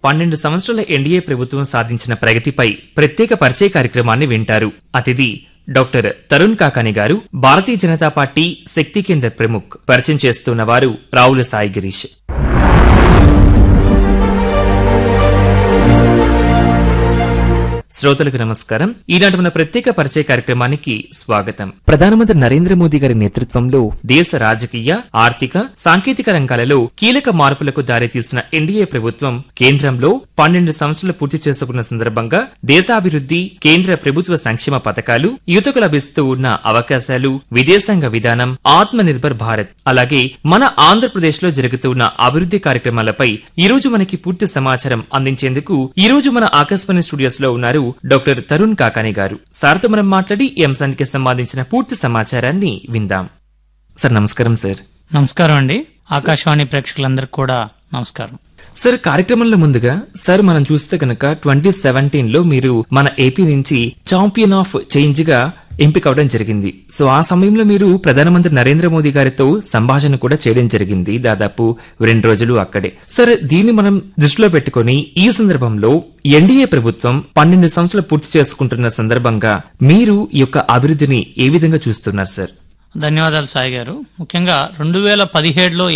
పన్నెండు సంవత్సరాల ఎన్డీఏ ప్రభుత్వం సాధించిన ప్రగతిపై ప్రత్యేక పరిచయ కార్యక్రమాన్ని వింటారు అతిథి డాక్టర్ తరుణ్ కాకాని గారు భారతీయ జనతా పార్టీ శక్తి కేంద్ర ప్రముఖ్ పరిచయం చేస్తున్న వారు రావుల సాయి గిరీష్ శ్రోతలకు నమస్కారం ఈనాటి మన ప్రత్యేక పరిచయ కార్యక్రమానికి స్వాగతం ప్రధానమంత్రి నరేంద్ర మోదీ గారి నేతృత్వంలో దేశ రాజకీయ ఆర్థిక సాంకేతిక రంగాలలో కీలక మార్పులకు దారితీసిన ఎన్డీఏ ప్రభుత్వం కేంద్రంలో పన్నెండు సంవత్సరాలు పూర్తి చేసుకున్న సందర్భంగా దేశాభివృద్ధి కేంద్ర ప్రభుత్వ సంక్షేమ పథకాలు యువతకు లభిస్తూ ఉన్న అవకాశాలు విదేశాంగ విధానం ఆత్మ నిర్భర్ భారత్ అలాగే మన ఆంధ్రప్రదేశ్ లో జరుగుతున్న అభివృద్ధి కార్యక్రమాలపై ఈ రోజు మనకి పూర్తి సమాచారం అందించేందుకు ఈ రోజు మన ఆకాశవాణి స్టూడియోస్ లో ఉన్నారు డాక్టర్ తరుణ్ కాకాని గారు సార్తో మనం మాట్లాడి ఈ అంశానికి సంబంధించిన పూర్తి సమాచారాన్ని విందాం సార్ నమస్కారం సార్ నమస్కారం అండి ఆకాశవాణి ప్రేక్షకులందరికీ కూడా నమస్కారం సార్ కార్యక్రమంలో ముందుగా సార్ మనం చూస్తే కనుక ట్వంటీ సెవెంటీన్ లో మీరు మన ఏపీ నుంచి ఛాంపియన్ ఆఫ్ చేంజ్ గా ఎంపిక అవడం జరిగింది సో ఆ సమయంలో మీరు ప్రధానమంత్రి నరేంద్ర మోదీ గారితో సంభాషణ కూడా చేయడం జరిగింది దాదాపు రెండు రోజులు అక్కడే సార్ దీన్ని మనం దృష్టిలో పెట్టుకొని ఈ సందర్భంలో ఎన్డీఏ ప్రభుత్వం పన్నెండు సంవత్సరాలు పూర్తి చేసుకుంటున్న సందర్భంగా మీరు ఈ యొక్క అభివృద్ధిని ఏ విధంగా చూస్తున్నారు సార్ ధన్యవాదాలు సాయి గారు ముఖ్యంగా రెండు వేల పదిహేడులో